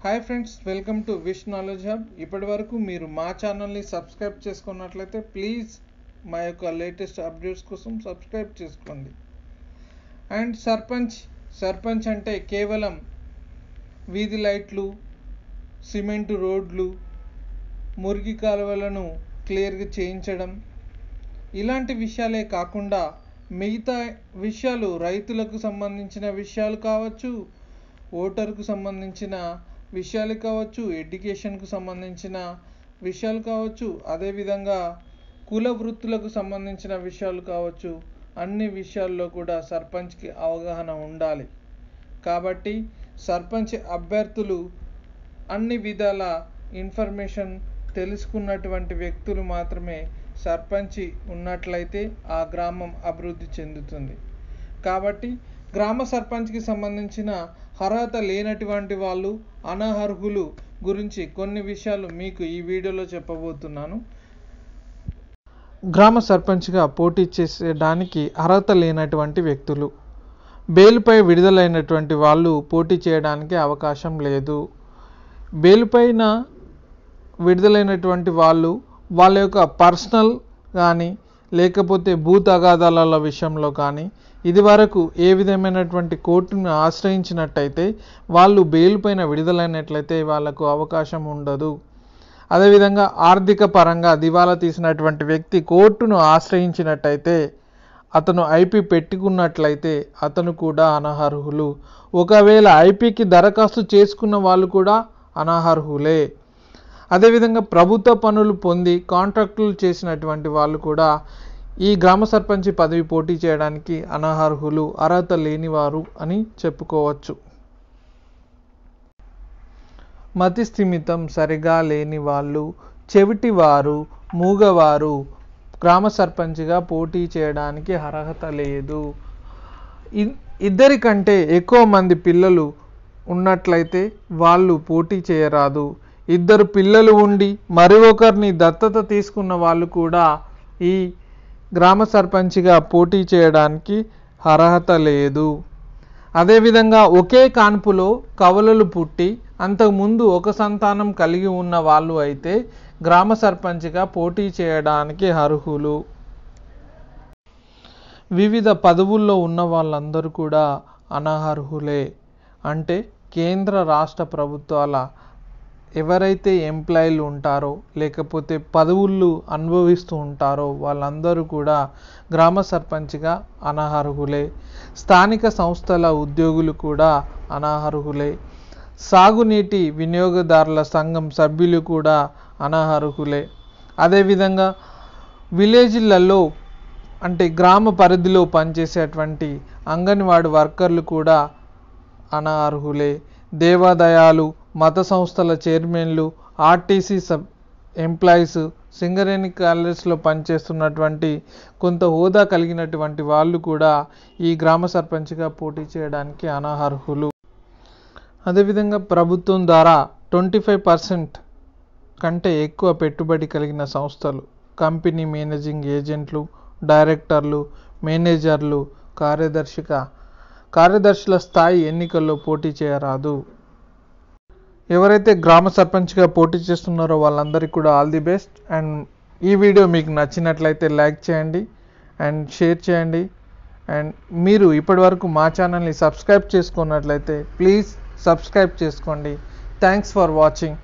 hi friends welcome to Wish Knowledge Hub ఇప్పటి వరకు మీరు మా ఛానల్ని సబ్స్క్రైబ్ చేసుకున్నట్లయితే ప్లీజ్ మా యొక్క లేటెస్ట్ అప్డేట్స్ కోసం సబ్స్క్రైబ్ చేసుకోండి అండ్ సర్పంచ్ సర్పంచ్ అంటే కేవలం వీధి లైట్లు సిమెంటు రోడ్లు మురికి కాలువలను క్లియర్గా చేయించడం ఇలాంటి విషయాలే కాకుండా మిగతా విషయాలు రైతులకు సంబంధించిన విషయాలు కావచ్చు ఓటర్కు సంబంధించిన విషయాలు కావచ్చు ఎడ్యుకేషన్కు సంబంధించిన విషయాలు కావచ్చు అదేవిధంగా కుల వృత్తులకు సంబంధించిన విషయాలు కావచ్చు అన్ని విషయాల్లో కూడా సర్పంచ్కి అవగాహన ఉండాలి కాబట్టి సర్పంచ్ అభ్యర్థులు అన్ని విధాల ఇన్ఫర్మేషన్ తెలుసుకున్నటువంటి వ్యక్తులు మాత్రమే సర్పంచి ఉన్నట్లయితే ఆ గ్రామం అభివృద్ధి చెందుతుంది కాబట్టి గ్రామ సర్పంచ్కి సంబంధించిన అర్హత లేనటువంటి వాళ్ళు అనర్హులు గురించి కొన్ని విషయాలు మీకు ఈ వీడియోలో చెప్పబోతున్నాను గ్రామ సర్పంచ్గా పోటీ చేసేయడానికి అర్హత లేనటువంటి వ్యక్తులు బెయిల్పై విడుదలైనటువంటి వాళ్ళు పోటీ చేయడానికి అవకాశం లేదు బెయిల్పైన విడుదలైనటువంటి వాళ్ళు వాళ్ళ యొక్క పర్సనల్ కానీ లేకపోతే భూ తగాదాల విషయంలో కానీ ఇదివరకు ఏ విధమైనటువంటి కోర్టును ఆశ్రయించినట్టయితే వాళ్ళు బెయిల్ పైన విడుదలైనట్లయితే వాళ్ళకు అవకాశం ఉండదు అదేవిధంగా ఆర్థిక పరంగా దివాలా తీసినటువంటి వ్యక్తి కోర్టును ఆశ్రయించినట్టయితే అతను ఐపీ పెట్టుకున్నట్లయితే అతను కూడా అనర్హులు ఒకవేళ ఐపీకి దరఖాస్తు చేసుకున్న వాళ్ళు కూడా అనర్హులే అదేవిధంగా ప్రభుత్వ పనులు పొంది కాంట్రాక్టులు చేసినటువంటి వాళ్ళు కూడా ఈ గ్రామ సర్పంచ్ పదవి పోటీ చేయడానికి అనర్హులు అర్హత లేనివారు అని చెప్పుకోవచ్చు మతి స్థిమితం సరిగా లేని వాళ్ళు చెవిటివారు మూగవారు గ్రామ సర్పంచ్గా పోటీ చేయడానికి అర్హత లేదు ఇద్దరికంటే ఎక్కువ మంది పిల్లలు ఉన్నట్లయితే వాళ్ళు పోటీ చేయరాదు ఇద్దరు పిల్లలు ఉండి మరి ఒకరిని దత్తత తీసుకున్న వాళ్ళు కూడా ఈ గ్రామ సర్పంచ్గా పోటీ చేయడానికి అర్హత లేదు అదేవిధంగా ఒకే కాన్పులో కవలలు పుట్టి అంతకుముందు ఒక సంతానం కలిగి ఉన్న వాళ్ళు అయితే గ్రామ సర్పంచ్గా పోటీ చేయడానికి అర్హులు వివిధ పదవుల్లో ఉన్న వాళ్ళందరూ కూడా అనర్హులే అంటే కేంద్ర రాష్ట్ర ప్రభుత్వాల ఎవరైతే ఎంప్లాయీలు ఉంటారో లేకపోతే పదవులు అనుభవిస్తూ ఉంటారో వాళ్ళందరూ కూడా గ్రామ సర్పంచ్గా అనర్హులే స్థానిక సంస్థల ఉద్యోగులు కూడా అనర్హులే సాగునీటి వినియోగదారుల సంఘం సభ్యులు కూడా అనర్హులే అదేవిధంగా విలేజ్లలో అంటే గ్రామ పరిధిలో పనిచేసేటువంటి అంగన్వాడి వర్కర్లు కూడా అనర్హులే దేవాలయాలు మత సంస్థల చైర్మన్లు ఆర్టీసీ సబ్ ఎంప్లాయీస్ సింగరేణి కాలేజ్లో పనిచేస్తున్నటువంటి కొంత హోదా కలిగినటువంటి వాళ్ళు కూడా ఈ గ్రామ సర్పంచ్గా పోటీ చేయడానికి అనర్హులు అదేవిధంగా ప్రభుత్వం ద్వారా ట్వంటీ ఫైవ్ పర్సెంట్ కంటే ఎక్కువ పెట్టుబడి కలిగిన సంస్థలు కంపెనీ మేనేజింగ్ ఏజెంట్లు డైరెక్టర్లు మేనేజర్లు కార్యదర్శిక కార్యదర్శుల స్థాయి ఎన్నికల్లో పోటీ చేయరాదు ఎవరైతే గ్రామ సర్పంచ్గా పోటీ చేస్తున్నారో వాళ్ళందరికీ కూడా ఆల్ ది బెస్ట్ అండ్ ఈ వీడియో మీకు నచ్చినట్లయితే లైక్ చేయండి అండ్ షేర్ చేయండి అండ్ మీరు ఇప్పటివరకు మా ఛానల్ని సబ్స్క్రైబ్ చేసుకున్నట్లయితే ప్లీజ్ సబ్స్క్రైబ్ చేసుకోండి థ్యాంక్స్ ఫర్ వాచింగ్